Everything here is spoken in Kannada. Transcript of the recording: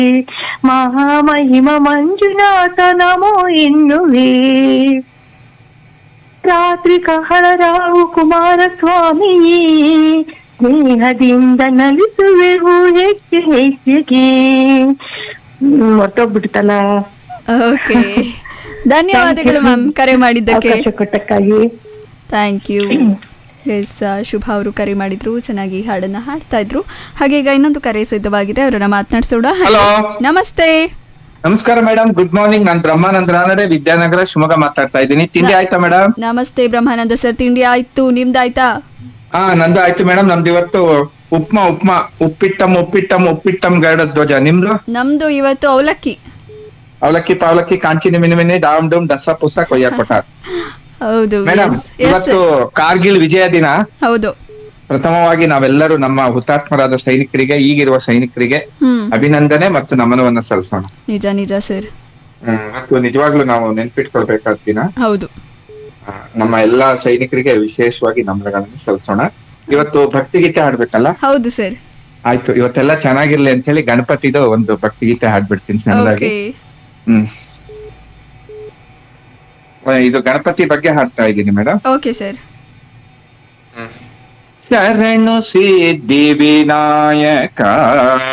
ಮಹಾಮಹಿಮ ಮಂಜುನಾಥ ನಮೋ ಎನ್ನುವೆ ರಾತ್ರಿ ಕಹಳರಾವು ಕುಮಾರಸ್ವಾಮಿಯೇ ಸ್ನೇಹದಿಂದ ನಲಿಸುವೆವು ಹೆಚ್ಚು ಹೆಚ್ಚಿಗೆ ಹೊಟ್ಟೋಗ್ಬಿಡ್ತಲ್ಲ ಓಕೆ ಧನ್ಯವಾದಗಳು ಮ್ಯಾಮ್ ಕರೆ ಮಾಡಿದ್ದಕ್ಕೆ ಅವಕಾಶ ಕೊಟ್ಟಕ್ಕಾಗಿ ಥ್ಯಾಂಕ್ ಯು ಎಸ್ ಶುಭ ಅವರು ಕರೆ ಮಾಡಿದ್ರು ಚೆನ್ನಾಗಿ ಹಾಡನ್ನ ಹಾಡ್ತಾ ಇದ್ರು ಹಾಗೆ ಈಗ ಇನ್ನೊಂದು ಕರೆ ಸಿದ್ಧವಾಗಿದೆ ಅವರನ್ನ ಮಾತನಾಡಿಸೋಣ ಹಲೋ ನಮಸ್ತೆ ನಮಸ್ಕಾರ ಮೇಡಮ್ ಗುಡ್ ಮಾರ್ನಿಂಗ್ ನಾನ್ ಬ್ರಹ್ಮಾನಂದ ರಾನಡೆ ವಿದ್ಯಾನಗರ ಶಿವಮೊಗ್ಗ ಮಾತಾಡ್ತಾ ಇದ್ದೀನಿ ತಿಂಡಿ ಆಯ್ತಾ ಮೇಡಮ್ ನಮಸ್ತೆ ಬ್ರಹ್ಮಾನಂದ ಸರ್ ತಿಂಡಿ ಆಯ್ತು ನಿಮ್ದಾಯ್ತಾ ಹಾ ನಂದು ಆಯ್ತು ಮೇಡಮ್ ನಮ್ದು ಇವತ್ತು ಉಪ್ಮಾ ಉಪ್ಮಾ ಉಪ್ಪಿಟ್ಟಂ ಉಪ್ಪಿಟ್ಟಂ ಉಪ್ಪಿಟ್ಟಂ ಗರುಡ ಧ್ವಜ ನಿಮ್ದು ನಮ್ದು ಇವತ್ತು ಅವಲಕ್ಕಿ ಅವಲಕ್ಕಿ ಪಾವಲಕ್ಕಿ ಕಾಂಚಿನಿ ಮಿನಿಮಿನಿ ಡಾಮ್ ಡೂಮ್ ಡಸ ಪುಸ ಕೊಯ್ಯ ಕೊಟ್ಟ ಹೌದು ಮೇಡಮ್ yes, yes, ಇವತ್ತು ಕಾರ್ಗಿಲ್ ವಿಜಯ ದಿನ ಹೌದು ಪ್ರಥಮವಾಗಿ ನಾವೆಲ್ಲರೂ ನಮ್ಮ ಹುತಾತ್ಮರಾದ ಸೈನಿಕರಿಗೆ ಈಗಿರುವ ಸೈನಿಕರಿಗೆ ಹ್ಮ್ ಅಭಿನಂದನೆ ಮತ್ತು ನಮನವನ್ನ ಸಲ್ಲಿಸೋಣ ನಿಜ ನಿಜ ಸರ್ ಹ್ಮ್ ಮತ್ತು ನಿಜವಾಗ್ಲೂ ನಾವು ನೆನ್ಪಿಟ್ಕೊಳ್ಬೇಕಾದ ದಿನ ಹೌದು ಆ, ನಮ್ಮ ಎಲ್ಲಾ ಸೈನಿಕರಿಗೆ ವಿಶೇಷವಾಗಿ ನಮನಗಳನ್ನು ಸಲ್ಲಿಸೋಣ ಇವತ್ತು ಭಕ್ತಿಗೀತೆ ಹಾಡ್ಬೇಕಲ್ಲ ಹೌದು ಸರ್ ಆಯ್ತು ಇವತ್ತೆಲ್ಲ ಚೆನ್ನಾಗಿರ್ಲಿ ಅಂತ ಹೇಳಿ ಗಣಪತಿದು ಒಂದು ಭಕ್ತಿಗೀತೆ ಹಾಡ್ಬಿಡ್ತೀನಿ ಸಣ್ಣದಾಗಿ ಓಕೆ ಹ್ಮ್ ಆ, ಇದು ಗಣಪತಿ ಬಗ್ಗೆ ಹಾಡ್ತಾ ಇದ್ದೀನಿ ಮೇಡಮ್ ಓಕೆ ಸರ್ ಶರಣು ಸಿದ್ಧಿ ವಿನಾಯಕ